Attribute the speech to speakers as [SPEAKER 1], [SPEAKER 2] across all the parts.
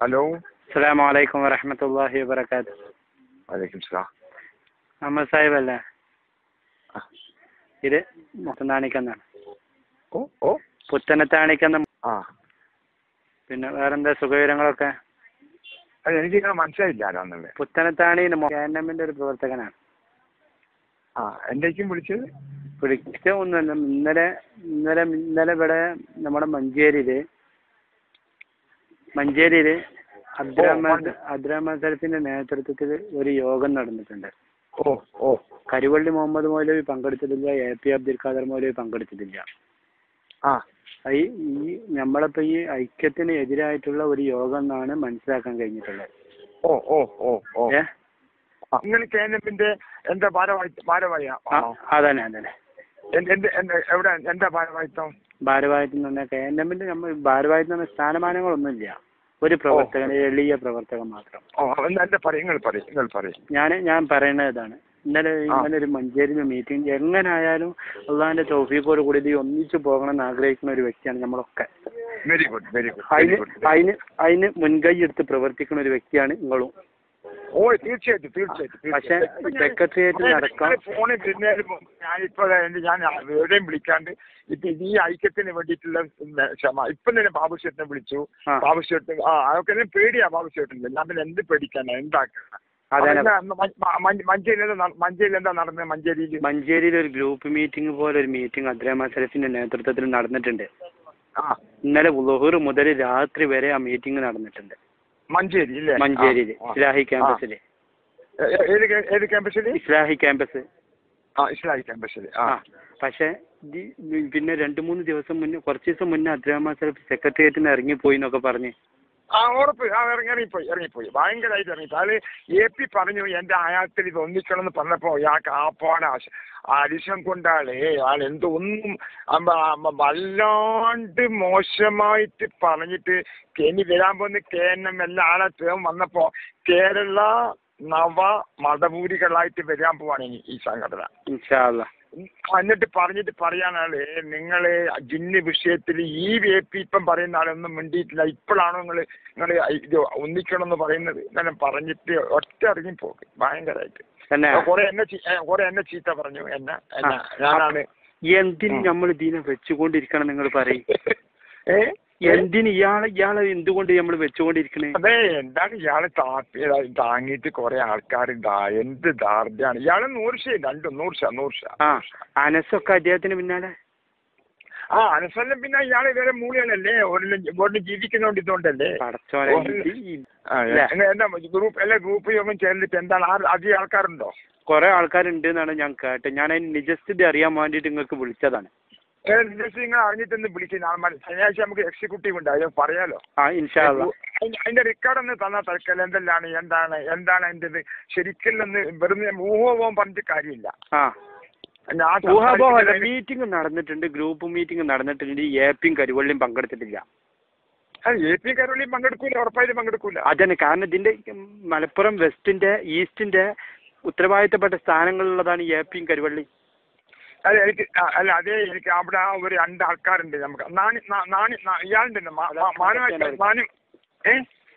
[SPEAKER 1] Hello
[SPEAKER 2] അസ്സാം വലൈക്കും വറഹമത്തല്ലാഹി വബർക്കാത്ത്
[SPEAKER 1] വലൈക്കും സ്ലാം
[SPEAKER 2] അഹമ്മദ് സാഹിബ് അല്ലേ
[SPEAKER 1] ആ.
[SPEAKER 2] ഇത് മുത്തനാണിക്കെന്നാണ്
[SPEAKER 1] ഓ ഓ
[SPEAKER 2] പുത്തനത്താണിക്കെന്ന
[SPEAKER 1] ആ
[SPEAKER 2] പിന്നെ വേറെന്താ സുഖവിവരങ്ങളൊക്കെ
[SPEAKER 1] അത് എനിക്ക് ഇങ്ങനെ മനസ്സിലായില്ല ആരാന്നുള്ളത്
[SPEAKER 2] പുത്തനത്താണി കെ എൻ എമ്മിന്റെ ഒരു പ്രവർത്തകനാണ്
[SPEAKER 1] ആ എന്റേക്കും വിളിച്ചത്
[SPEAKER 2] വിളിച്ച ഒന്നുമല്ല ഇന്നലെ ഇന്നലെ ഇന്നലെ ഇവിടെ നമ്മുടെ മഞ്ചേരിയില് മഞ്ചേരിയില് അബ്ദുറഹ്മാൻ അബ്ദുറഹ്മാൻ സലഫിന്റെ നേതൃത്വത്തിൽ ഒരു യോഗം നടന്നിട്ടുണ്ട്
[SPEAKER 1] ഓ ഓ
[SPEAKER 2] കരുവള്ളി മുഹമ്മദ് മൗലവി പങ്കെടുത്തിട്ടില്ല എ പി അബ്ദുൽ ഖാദർ മൗലവി പങ്കെടുത്തിട്ടില്ല
[SPEAKER 1] ആ
[SPEAKER 2] ഈ ഈ നമ്മളിപ്പോ ഈ ഐക്യത്തിന് എതിരായിട്ടുള്ള ഒരു യോഗം എന്നാണ് മനസ്സിലാക്കാൻ കഴിഞ്ഞിട്ടുള്ളത്
[SPEAKER 1] ഓ ഓ ഓ ഓ
[SPEAKER 2] ഏ
[SPEAKER 1] നിങ്ങൾ കെ എൻ എമ്മിന്റെ എന്താ ഭാരവാഹി ഭാരവാഹി
[SPEAKER 2] ആ, അതന്നെ അതന്നെ
[SPEAKER 1] എന്റെ എന്റെ എവിടെ എന്താ ഭാരവാഹിത്വം
[SPEAKER 2] ഭാരവാഹിത്വം എന്ന് പറഞ്ഞാൽ കെ എൻ എമ്മിന്റെ നമ്മൾ ഭാരവാഹിത്വം എന്ന് പറഞ്ഞാൽ സ്ഥാനമാനങ്ങളൊന്നുമില്ല ഒരു പ്രവർത്തകൻ എളിയ പ്രവർത്തകൻ മാത്രം
[SPEAKER 1] ഓ എന്താ എന്താ പറയും നിങ്ങൾ പറയും നിങ്ങൾ പറയും
[SPEAKER 2] ഞാൻ ഞാൻ പറയുന്നത് ഇതാണ് ഇന്നലെ
[SPEAKER 1] ആ.
[SPEAKER 2] ഇന്നലെ ഒരു മഞ്ചേരിയിൽ മീറ്റിംഗ് എങ്ങനായാലും അള്ളാഹിന്റെ തൗഫീഖോട് കൂടി ഇത് ഒന്നിച്ചു പോകണം എന്ന് ആഗ്രഹിക്കുന്ന ഒരു വ്യക്തിയാണ് നമ്മളൊക്കെ
[SPEAKER 1] very good very good very
[SPEAKER 2] അതിന്
[SPEAKER 1] ഗുഡ്
[SPEAKER 2] അതിന് അതിന് മുൻകൈ എടുത്ത് പ്രവർത്തിക്കുന്ന ഒരു വ്യക്തിയാണ് നിങ്ങളും
[SPEAKER 1] ഓ തീർച്ചയായിട്ടും തീർച്ചയായിട്ടും
[SPEAKER 2] പക്ഷെ
[SPEAKER 1] തീർച്ചയായിട്ടും.
[SPEAKER 2] സെക്രട്ടേറിയറ്റിൽ നടക്കാം
[SPEAKER 1] നിങ്ങള് ഫോണിൽ പിന്നേലും ഞാനിപ്പോ എന്റെ ഞാൻ എവിടെയും വിളിക്കാണ്ട് ഇപ്പൊ ഇത് ഈ ഐക്യത്തിന് വേണ്ടിയിട്ടുള്ള ക്ഷമ ഇപ്പൊ തന്നെ ബാബു ചേട്ടനെ വിളിച്ചു
[SPEAKER 2] ആ.
[SPEAKER 1] ബാബു ചേട്ടൻ ആ അതൊക്കെ എന്നെ പേടിയാ ബാബു ചേട്ടൻ ഞാൻ പിന്നെ എന്ത് പേടിക്കാനാ എന്താക്കാനാ
[SPEAKER 2] അതെ
[SPEAKER 1] മഞ്ചേരി മഞ്ചേരി എന്താ നടന്നത് മഞ്ചേരിയിൽ
[SPEAKER 2] മഞ്ചേരിയിൽ ഒരു ഗ്രൂപ്പ് മീറ്റിംഗ് പോലെ ഒരു മീറ്റിംഗ് അദ്രഹ്മാൻ സലഫിന്റെ നേതൃത്വത്തിൽ നടന്നിട്ടുണ്ട്
[SPEAKER 1] ആ
[SPEAKER 2] ഇന്നലെ ലുഹൂർ മുതൽ രാത്രി വരെ ആ മീറ്റിംഗ് നടന്നിട്ടുണ്ട്
[SPEAKER 1] മഞ്ചേരി ഇല്ലേ
[SPEAKER 2] മഞ്ചേരിയിൽ
[SPEAKER 1] ആ, ആ.
[SPEAKER 2] ഇസ്ലാഹി ക്യാമ്പസിൽ
[SPEAKER 1] ഏ- ഏ- ഏത് ക്യാ- ഏത് ക്യാമ്പസിൽ
[SPEAKER 2] ഇസ്ലാഹി ക്യാമ്പസ്
[SPEAKER 1] ആ ഇസ്ലാഹി ക്യാമ്പസിൽ ആ
[SPEAKER 2] ആ പക്ഷെ ഈ- പിന്നെ രണ്ട് മൂന്ന് ദിവസം മുന്നേ കുറച്ച് ദിവസം മുന്നേ അബ്ദുറഹ്മാൻ സലഫ് സെക്രട്ടേറിയറ്റിൽ നിന്ന് ഇറങ്ങിപ്പോയി എന്നൊക്കെ പറഞ്ഞ്
[SPEAKER 1] ആ ഉറപ്പ് ആ ഇറങ്ങി ഇറങ്ങിപ്പോയി ഇറങ്ങിപ്പോയി ഭയങ്കരമായിട്ട് ഇറങ്ങിപ്പോയി അത് എ പി പറഞ്ഞു എന്റെ ആയാത്തിൽ ഇത് ഒന്നിക്കണം എന്ന് പറഞ്ഞപ്പോ ഇയാൾക്ക് ആപ്പാണ് അരിശം കൊണ്ടാളേ ആൾ എന്തോ ഒന്നും അമ്പ- അമ്പ വല്ലാണ്ട് മോശമായിട്ട് പറഞ്ഞിട്ട് ഇനി വരാൻ പോകുന്ന കെ എൻ എം എല്ലാ ആളെ ടേം വന്നപ്പോ കേരള നവ മതപൂരികളായിട്ട് വരാൻ പോവാണ് ഇനി ഈ സംഘടന
[SPEAKER 2] ഇൻഷാല്ല
[SPEAKER 1] എന്നിട്ട് പറഞ്ഞിട്ട് പറയാനാണ് നിങ്ങള് ജിന്ന് വിഷയത്തിൽ ഈ വി പി ഇപ്പം പറയുന്ന ആളൊന്നും മിണ്ടിയിട്ടില്ല ഇപ്പോഴാണോ നിങ്ങൾ നിങ്ങൾ ഇത് ഒന്നിക്കണം എന്ന് പറയുന്നത് അങ്ങനെ പറഞ്ഞിട്ട് ഒറ്റ ഇറങ്ങി പോകും ഭയങ്കരമായിട്ട്
[SPEAKER 2] തന്നെ
[SPEAKER 1] കുറെ എന്നെ ചീ- ഏ, കുറെ എന്നെ ചീത്ത പറഞ്ഞു എന്നെ എന്നെ ഞാനാണ്
[SPEAKER 2] എന്തിന്
[SPEAKER 1] ഉം.
[SPEAKER 2] നമ്മൾ ഇതിനെ വെച്ചുകൊണ്ടിരിക്കണം നിങ്ങൾ പറയും
[SPEAKER 1] ഏ
[SPEAKER 2] എന്തിന് ഇയാളെ ഇയാളെ എന്തുകൊണ്ട് നമ്മൾ വെച്ചുകൊണ്ടിരിക്കണേ
[SPEAKER 1] അതെ എന്താണ് ഇയാളെ താത്തി താങ്ങിയിട്ട് കുറെ ആൾക്കാർ എന്ത് ദാർഢ്യാണ് ഇയാള് നൂറ് ശേ രണ്ടും നൂറ് ശ നൂറ് ശ
[SPEAKER 2] ആ അനസൊക്കെ അദ്ദേഹത്തിന് പിന്നാലെ
[SPEAKER 1] ആ അനുസരണം പിന്നെ ഇയാള് വേറെ മൂളികളല്ലേ ഒരു ഒരു ജീവിക്കുന്നോണ്ട് ഇതുകൊണ്ടല്ലേ
[SPEAKER 2] പടച്ചോനെ
[SPEAKER 1] ഓ,
[SPEAKER 2] ഇത് ഈ
[SPEAKER 1] ആ,
[SPEAKER 2] ഇല്ല.
[SPEAKER 1] എങ്ങ- എന്താ ഗ്രൂപ്പ് എല്ലാ ഗ്രൂപ്പ് യോഗം ചേർന്നിട്ട് എന്താണ് ആ- അധികം ആൾക്കാരുണ്ടോ
[SPEAKER 2] കുറെ ആൾക്കാരുണ്ട് എന്നാണ് ഞാൻ കേട്ടത് ഞാൻ അതിന് നിജസ്ഥിതി അറിയാൻ വേണ്ടിയിട്ട് നിങ്ങൾക്ക് വിളിച്ചതാണ്
[SPEAKER 1] നിങ്ങൾ അറിഞ്ഞിട്ടൊന്ന് വിളിക്കുന്ന ആൾമാർ ശനിയാഴ്ച നമുക്ക് എക്സിക്യൂട്ടീവ് ഉണ്ട് അത് പറയാലോ
[SPEAKER 2] ആ ഇൻഷാല്ല
[SPEAKER 1] അതിന്റെ- അതിന്റെ റെക്കോർഡ് ഒന്ന് തന്നാൽ തൽക്കാലം എന്തെല്ലാണ് എന്താണ് എന്താണ് അതിന്റെ ഇത് ശരിക്കും ഒന്ന് വെറുതെ ഊഹോപോം പറഞ്ഞിട്ട് കാര്യമില്ല
[SPEAKER 2] ആ
[SPEAKER 1] ഞാൻ
[SPEAKER 2] ഊഹാപോഹല്ല
[SPEAKER 1] സംസാരിക്കുന്നത്
[SPEAKER 2] മീറ്റിംഗ് നടന്നിട്ടുണ്ട് ഗ്രൂപ്പ് മീറ്റിംഗ് നടന്നിട്ടുണ്ട് ഈ എപ്പിയും കരുവള്ളിയും പങ്കെടുത്തിട്ടില്ല
[SPEAKER 1] അത് എ പി കരോളിയും പങ്കെടുക്കൂല ഉറപ്പായിട്ടും പങ്കെടുക്കൂല
[SPEAKER 2] അതന്നെ കാരണം ഇതിന്റെ മലപ്പുറം വെസ്റ്റിന്റെ ഈസ്റ്റിന്റെ ഉത്തരവാദിത്തപ്പെട്ട സ്ഥാനങ്ങളിലുള്ളതാണ് ഈ എപ്പിയും കരുവള്ളി
[SPEAKER 1] അല്ല എനിക്ക് ആ, അല്ല അതേ എനിക്ക് അവിടെ ആ ഒരു രണ്ട് ആൾക്കാരുണ്ട് നമുക്ക് നാണി നാ- നാണി നാ- ഇയാളുണ്ട് മാനവാ മാനം ഏ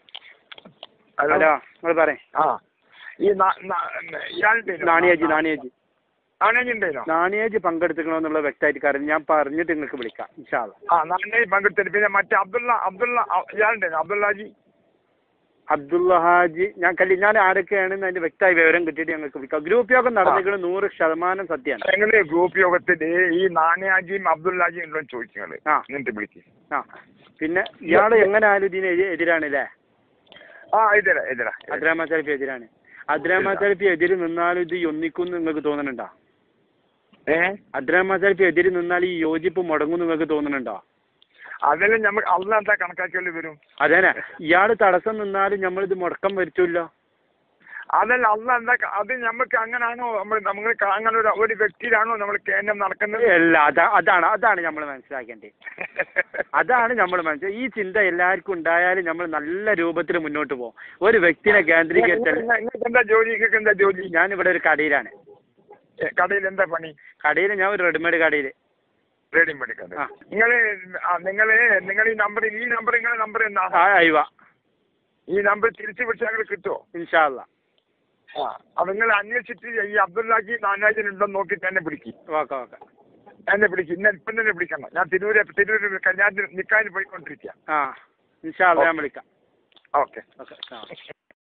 [SPEAKER 2] ഹലോ
[SPEAKER 1] ഹലോ
[SPEAKER 2] നിങ്ങൾ പറയും
[SPEAKER 1] ആ ഈ നാ- നാ- ഇയാളുടെ
[SPEAKER 2] നാണിയേജി നാണിയേജി
[SPEAKER 1] നാണേജുണ്ടല്ലോ
[SPEAKER 2] നാണിയേജി പങ്കെടുത്തിക്കണമെന്നുള്ള വ്യക്തമായിട്ട് കാര്യം ഞാൻ പറഞ്ഞിട്ട് നിങ്ങൾക്ക് വിളിക്കാം ഇൻഷാല്ല
[SPEAKER 1] ആ നാണേജ് പങ്കെടുത്തിട്ട് പിന്നെ മറ്റേ അബ്ദുള്ള അബ്ദുള്ള അ- ഇയാളുണ്ട് അബ്ദുള്ളാജി
[SPEAKER 2] അബ്ദുള്ള ഹാജി ഞാൻ കല്ലി ഞാൻ ആരൊക്കെയാണെന്ന് അതിന്റെ വ്യക്തമായ വിവരം കിട്ടിയിട്ട് ഞങ്ങൾക്ക് വിളിക്കാം ഗ്രൂപ്പ് യോഗം നടന്നിരിക്കുന്നത് നൂറ് ശതമാനം സത്യമാണ്
[SPEAKER 1] ഞങ്ങള് ഗ്രൂപ്പ് യോഗത്തില് ഈ നാണയാജിയും അബ്ദുള്ളാജിയും ഉണ്ടോ ചോദിക്കുന്നത്
[SPEAKER 2] ആ.
[SPEAKER 1] എന്നിട്ട് വിളിക്കും
[SPEAKER 2] ആ പിന്നെ ഇയാൾ എങ്ങനെ ആയാലും ഇതിന് എതി- എതിരാണ് അല്ലേ
[SPEAKER 1] ആ ഇതര ഇതര
[SPEAKER 2] അദ്രാമ സെൽഫി എതിരാണ് അദ്രാമ സെൽഫി എതിര് നിന്നാലും ഇത് യൊന്നിക്കും നിങ്ങൾക്ക് തോന്നുന്നുണ്ടോ
[SPEAKER 1] ഏ
[SPEAKER 2] അദ്രാമ സെൽഫി എതിര് നിന്നാൽ ഈ യോജിപ്പ് മുടങ്ങും നിങ്ങൾക്ക് തോന്നുന്നുണ്ടോ
[SPEAKER 1] അതെല്ലാം നമുക്ക് അള്ള എന്താ കണക്കാക്കിയാലും വരും
[SPEAKER 2] അതന്നെ ഇയാള് തടസ്സം നിന്നാലും നമ്മളിത് മുടക്കം വരുത്തില്ലോ
[SPEAKER 1] അതല്ല അള്ള എന്താ ക- അത് നമുക്ക് അങ്ങനാണോ നമ്മൾ നമ്മൾ അങ്ങനെ ഒരു ഒരു വ്യക്തിയിലാണോ നമ്മൾ കേന്ദ്രം നടക്കുന്നത്
[SPEAKER 2] അല്ല അതാ അതാണ് അതാണ് നമ്മൾ മനസ്സിലാക്കേണ്ടത് അതാണ് നമ്മൾ മനസ്സിലാക്കി ഈ ചിന്ത എല്ലാവർക്കും ഉണ്ടായാലും നമ്മൾ നല്ല രൂപത്തിൽ മുന്നോട്ട് പോകും ഒരു വ്യക്തിനെ കേന്ദ്രീകരിച്ചാൽ
[SPEAKER 1] നിങ്ങൾക്ക് എന്താ ജോലി നിങ്ങൾക്ക് എന്താ ജോലി
[SPEAKER 2] ഞാൻ ഇവിടെ ഒരു കടയിലാണ്
[SPEAKER 1] ഏ, കടയിൽ എന്താ പണി
[SPEAKER 2] കടയിൽ ഞാൻ ഒരു റെഡിമെയ്ഡ് കടയിൽ
[SPEAKER 1] റെഡിമെയ്ഡ് കട
[SPEAKER 2] ആ.
[SPEAKER 1] നിങ്ങള് ആ, നിങ്ങള് നിങ്ങൾ ഈ നമ്പർ ഈ നമ്പർ നിങ്ങളെ നമ്പർ എന്നാ
[SPEAKER 2] ആ അയവ
[SPEAKER 1] ഈ നമ്പർ തിരിച്ചു വിളിച്ചാൽ കിട്ടുമോ
[SPEAKER 2] ഇൻഷാല്ല
[SPEAKER 1] ആ അപ്പൊ നിങ്ങൾ അന്വേഷിച്ചിട്ട് ഈ അബ്ദുല്ലാജി നാനാജിൻ ഉണ്ടോ നോക്കിയിട്ട് എന്നെ പിടിക്കും
[SPEAKER 2] ഓക്കെ ഓക്കെ
[SPEAKER 1] എന്നെ പിടിക്കും ഇന്ന ഇപ്പം തന്നെ പിടിക്കണം ഞാൻ തിരൂര് തിരൂര് കല്യാണത്തിന് നിൽക്കാൻ പോയിക്കൊണ്ടിരിക്കുക
[SPEAKER 2] ആ ഇൻഷാല്ല ഞാൻ വിളിക്കാം
[SPEAKER 1] ഓക്കെ
[SPEAKER 2] ഓക്കെ ആ